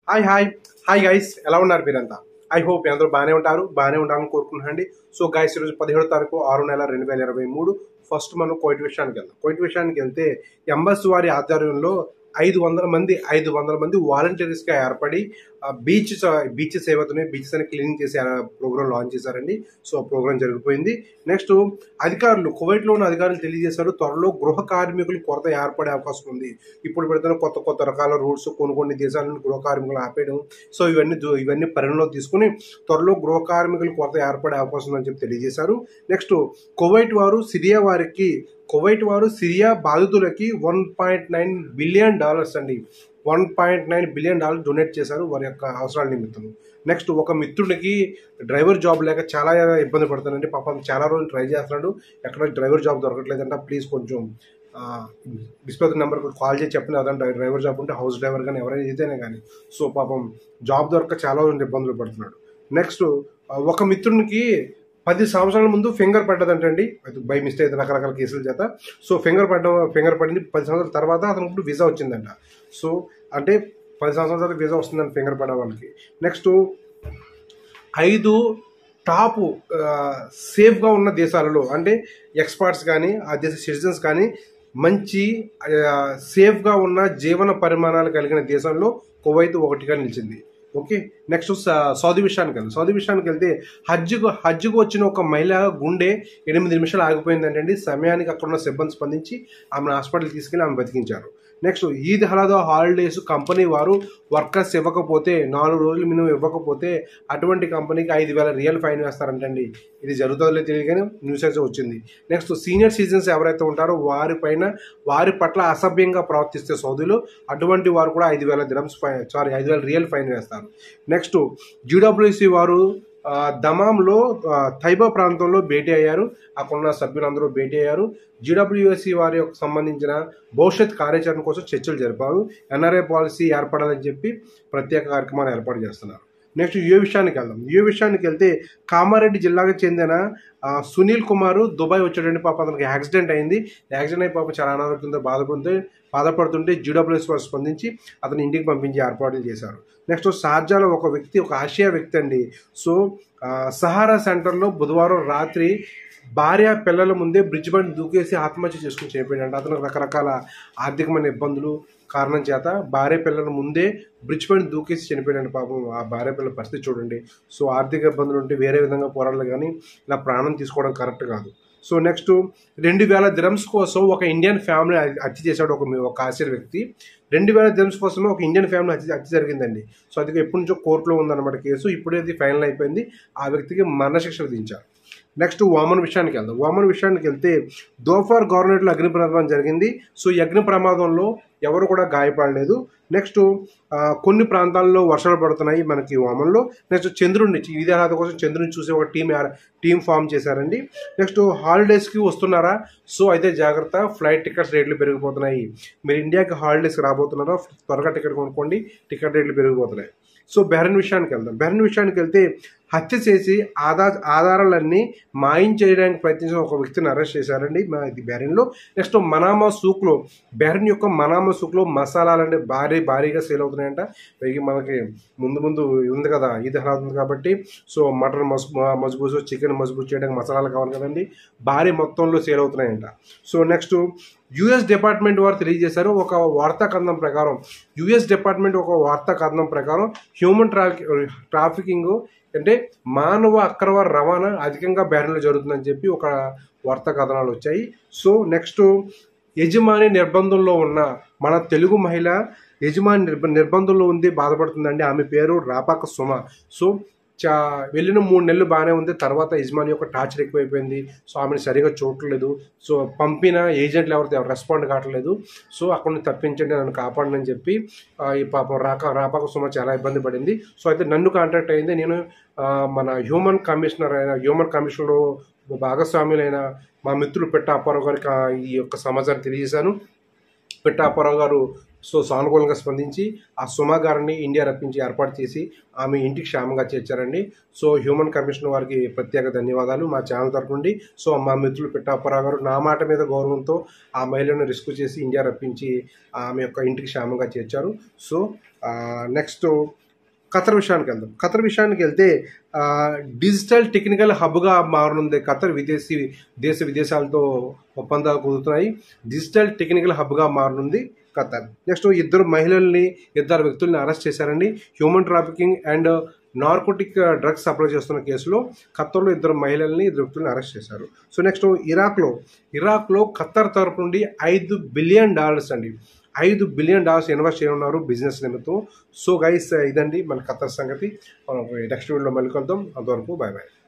hi hi hi guys ఎలా ఉన్నారు మీరంతా ఐ హోప్ అందరూ బాగానే ఉంటారు బాగానే ఉండాలని కోరుకుంటున్నాండి సో గైస్ ఈరోజు పదిహేడు తారీఖు ఆరు నెల రెండు వేల ఇరవై మూడు ఫస్ట్ మనం కోయిట్ విషయానికి వెళ్దాం కోయిట్ విషయానికి వెళ్తే ఎంబస్ వారి ఆధ్వర్యంలో ఐదు వందల మంది ఐదు వందల మంది వాలంటీర్స్గా ఏర్పడి బీచ్ బీచ్ సేవతోనే బీచెస్ అని క్లీనింగ్ చేసే ప్రోగ్రామ్ లాంచ్ చేశారండి సో ప్రోగ్రామ్ జరిగిపోయింది నెక్స్ట్ అధికారులు కువైట్లో ఉన్న అధికారులు తెలియజేశారు త్వరలో గృహ కార్మికులు కొరత ఏర్పడే అవకాశం ఉంది ఇప్పుడు పెడుతున్న కొత్త కొత్త రకాల రూల్స్ కొన్ని కొన్ని దేశాల నుండి గృహ కార్మికులు ఆపేయడం సో ఇవన్నీ దు- ఇవన్నీ పరిగణలో తీసుకుని త్వరలో గృహ కార్మికులు కొరత ఏర్పడే అవకాశం ఉందని చెప్పి తెలియజేశారు నెక్స్ట్ కువైట్ వారు సిరియా వారికి కువైట్ వారు సిరియా బాధితులకి one point nine billion dollars అండి one point nine billion dollars donate చేశారు వారి యొక్క అవసరాల నిమిత్తం నెక్స్ట్ ఒక మిత్రుడికి డ్రైవర్ జాబ్ లేక చాలా ఇబ్బంది పడుతున్నాడండి పాపం చాలా రోజులు ట్రై చేస్తున్నాడు ఎక్కడ డ్రైవర్ జాబ్ దొరకట్లేదంట ప్లీజ్ కొంచెం డిస్ప్లే నెంబర్ కాల్ చేసి చెప్పిన అదంటే డ్రైవర్ జాబ్ ఉంటే హౌస్ డ్రైవర్ కానీ ఎవరైనా ఏదైనా కానీ సో పాపం జాబ్ దొరక చాలా రోజులు ఇబ్బందులు పడుతున్నాడు నెక్స్ట్ ఒక మిత్రునికి పది సంవత్సరాల ముందు ఫింగర్ పడ్డదంటండి అది బై మిస్టేక్ రకరకాల కేసుల చేత సో ఫింగర్ పడ్డ ఫింగర్ పడింది పది సంవత్సరాల తర్వాత అతనికి ఇప్పుడు వీసా వచ్చిందంట సో అంటే పది సంవత్సరాల తర్వాత వీసా వస్తుందండి ఫింగర్ పడ్డ వాళ్ళకి నెక్స్ట్ ఐదు టాప్ సేఫ్గా ఉన్న దేశాలలో అంటే ఎక్స్పర్ట్స్ కానీ ఆ దేశ సిటిజన్స్ కానీ మంచి ఆ, సేఫ్గా ఉన్న జీవన పరిమాణాలు కలిగిన దేశంలో కువైత్ ఒకటిగా నిలిచింది ఓకే నెక్స్ట్ స- సౌదీ విషయానికి వెళ్దాం సౌదీ విషయానికి వెళ్తే హజ్జుకు హజ్జుకు వచ్చిన ఒక మహిళ గుండె ఎనిమిది నిమిషాలు ఆగిపోయిందంటండి సమయానికి అక్కడ ఉన్న సిబ్బంది స్పందించి ఆమెను హాస్పిటల్ తీసుకెళ్లి ఆమె బతికించారు నెక్స్ట్ ఈద్ హలాదా హాలిడేస్ కంపెనీ వారు వర్కర్స్ ఇవ్వకపోతే నాలుగు రోజులు మినిమం ఇవ్వకపోతే అటువంటి కంపెనీకి ఐదు వేల రియల్ ఫైన్ వేస్తారంటండి ఇది జరుగుతుందో తెలియదు కానీ న్యూస్ అయితే వచ్చింది నెక్స్ట్ సీనియర్ సిటిజన్స్ ఎవరైతే ఉంటారో వారిపైన వారి పట్ల అసభ్యంగా ప్రవర్తిస్తే సౌదీలో అటువంటి వారు కూడా ఐదు వేల దిరమ్స్ ఫైన్ సారీ ఐదు వేల రియల్ ఫైన్ వేస్తారు నెక్స్ట్ జీడబ్ల్యూసి వారు ఆ, దమాంలో ఆ, తైబా ప్రాంతంలో భేటీ అయ్యారు అక్కడ ఉన్న సభ్యులందరూ భేటీ అయ్యారు జీడబ్ల్యూఎస్సి వారి యొక్క సంబంధించిన భవిష్యత్ కార్యాచరణ కోసం చర్చలు జరిపారు ఎన్ఆర్ఐ పాలసీ ఏర్పడాలని చెప్పి ప్రత్యేక కార్యక్రమాలు ఏర్పాటు చేస్తున్నారు నెక్స్ట్ యుఏ విషయానికి వెళ్దాం యుఏ విషయానికి వెళ్తే కామారెడ్డి జిల్లాకు చెందిన ఆ, సునీల్ కుమార్ దుబాయ్ వచ్చాడండి పాప అతనికి యాక్సిడెంట్ అయింది యాక్సిడెంట్ అయి పాప చాలా అనారోగ్యంతో బాధపడుతుంటే బాధపడుతుంటే జీడబ్ల్యూఎస్ వారు స్పందించి అతని ఇంటికి పంపించి ఏర్పాట్లు చేశారు నెక్స్ట్ షార్జాలో ఒక వ్యక్తి ఒక ఆసియా వ్యక్తి అండి సో ఆ, సహారా సెంటర్లో బుధవారం రాత్రి భార్య పిల్లల ముందే బ్రిడ్జ్ బండ్ దూకేసి ఆత్మహత్య చేసుకుని చనిపోయాడు అతనికి రకరకాల ఆర్థికమైన ఇబ్బందులు కారణం చేత భార్య పిల్లల ముందే బ్రిడ్జ్ బండ్ దూకేసి చనిపోయాడు పాపం ఆ భార్య పిల్లల పరిస్థితి చూడండి సో ఆర్థిక ఇబ్బందులు ఉంటే వేరే విధంగా పోరాడాలి కానీ ఇలా ప్రాణం తీసుకోవడం కరెక్ట్ కాదు సో నెక్స్ట్ రెండు వేల దిరమ్స్ కోసం ఒక ఇండియన్ ఫ్యామిలీ హత్య చేశాడు ఒక ఒక ఆసియర్ వ్యక్తి రెండు వేల దిరమ్స్ కోసమే ఒక ఇండియన్ ఫ్యామిలీ హత్య హత్య జరిగిందండి సో అది ఎప్పటి నుంచో కోర్టులో ఉందన్నమాట కేసు ఇప్పుడే అది ఫైనల్ అయిపోయింది ఆ వ్యక్తికి మరణశిక్ష విధించారు నెక్స్ట్ వామన్ విషయానికి వెళ్దాం వామన్ విషయానికి వెళ్తే దోఫార్ గవర్నమెంట్లో అగ్ని ప్రమాదం జరిగింది సో ఈ అగ్ని ప్రమాదంలో ఎవరు కూడా గాయపడలేదు నెక్స్ట్ ఆ, కొన్ని ప్రాంతాల్లో వర్షాలు పడుతున్నాయి మనకి వామన్లో నెక్స్ట్ చంద్రుడిని ఇది ఆరాధన కోసం చంద్రుడిని చూసే ఒక టీం టీం ఫామ్ చేశారండి నెక్స్ట్ హాలిడేస్కి వస్తున్నారా సో అయితే జాగ్రత్త ఫ్లైట్ టికెట్స్ రేట్లు పెరిగిపోతున్నాయి మీరు ఇండియాకి హాలిడేస్కి రాబోతున్నారా త్వరగా టికెట్ కొనుక్కోండి టికెట్ రేట్లు పెరిగిపోతున్నాయి సో బెహ్రన్ విషయానికి వెళ్దాం బెహ్రన్ విషయానికి వెళ్తే హత్య చేసి ఆధార ఆధారాలన్నీ మాయం చేయడానికి ప్రయత్నించిన ఒక వ్యక్తిని అరెస్ట్ చేశారండి మా ఇది బెహ్రెన్లో నెక్స్ట్ మనామా సూక్లో బెహ్రెన్ యొక్క మనామా సూక్లో మసాలాలు భారీ భారీగా సేల్ అవుతున్నాయంట పైగా మనకి ముందు ముందు ఉంది కదా ఈద్ హలాద్ ఉంది కాబట్టి సో మటన్ మస్ మజ్బూస్ చికెన్ మజ్బూస్ చేయడానికి మసాలాలు కావాలి కదండి భారీ మొత్తంలో సేల్ అవుతున్నాయంట సో నెక్స్ట్ యుఎస్ డిపార్ట్మెంట్ వారు తెలియజేశారు ఒక వార్తా కథనం ప్రకారం యుఎస్ డిపార్ట్మెంట్ ఒక వార్తా కథనం ప్రకారం హ్యూమన్ ట్రాఫిక్ ట్రాఫికింగ్ అంటే మానవ అక్రమ రవాణా అధికంగా బ్యారన్లో జరుగుతుందని చెప్పి ఒక వార్తా కథనాలు వచ్చాయి సో నెక్స్ట్ యజమాని నిర్బంధంలో ఉన్న మన తెలుగు మహిళ యజమాని నిర్బ నిర్బంధంలో ఉంది బాధపడుతుందండి ఆమె పేరు రాపాక సుమ సో చా వెళ్ళిన మూడు నెలలు బాగానే ఉంది తర్వాత యజమాని యొక్క టార్చర్ ఎక్కువైపోయింది సో ఆమెను సరిగా చూడట్లేదు సో పంపిన ఏజెంట్లు ఎవరితో ఎవరు రెస్పాండ్ కావట్లేదు సో అక్కడ నుంచి తప్పించండి నన్ను కాపాడండి అని చెప్పి ఆ, ఈ పాపం రాక రాపాక సుమ చాలా ఇబ్బంది పడింది సో అయితే నన్ను కాంటాక్ట్ అయింది నేను ఆ, మన హ్యూమన్ కమిషనర్ అయిన హ్యూమన్ కమిషనర్ భాగస్వాములైన మా మిత్రులు పెట్ట అప్పారావు గారికి ఆ, ఈ యొక్క సమాచారం తెలియజేశాను పిట్టాపురావు గారు సో సానుకూలంగా స్పందించి ఆ సుమా గారిని ఇండియా రప్పించి ఏర్పాటు చేసి ఆమె ఇంటికి క్షేమంగా చేర్చారండి సో హ్యూమన్ కమిషన్ వారికి ప్రత్యేక ధన్యవాదాలు మా ఛానల్ తరపు నుండి సో మా మిత్రులు పిట్టాపురావు గారు నా మాట మీద గౌరవంతో ఆ మహిళను రిస్క్ చేసి ఇండియా రప్పించి ఆమె యొక్క ఇంటికి క్షేమంగా చేర్చారు సో నెక్స్ట్ ఖతర్ విషయానికి వెళ్దాం ఖతర్ విషయానికి వెళ్తే ఆ, డిజిటల్ టెక్నికల్ హబ్గా మారనుంది ఖతర్ విదేశీ దేశ విదేశాలతో ఒప్పందాలు కుదురుతున్నాయి డిజిటల్ టెక్నికల్ హబ్గా మారనుంది ఖతర్ నెక్స్ట్ ఇద్దరు మహిళల్ని ఇద్దరు వ్యక్తుల్ని అరెస్ట్ చేశారండి human trafficking and narcotic drugs supply చేస్తున్న కేసులో ఖత్తర్లో ఇద్దరు మహిళల్ని ఇద్దరు వ్యక్తుల్ని అరెస్ట్ చేశారు సో నెక్స్ట్ ఇరాక్లో ఇరాక్లో ఖత్తర్ తరపు నుండి ఐదు బిలియన్ డాలర్స్ అండి ఐదు బిలియన్ డాలర్స్ ఇన్వెస్ట్ చేయనున్నారు బిజినెస్ నిమిత్తం సో గైస్ ఇదండి మన ఖత్తర్ సంగతి మనం నెక్స్ట్ వీడియోలో మళ్ళీ కలుద్దాం అంతవరకు బాయ్ బాయ్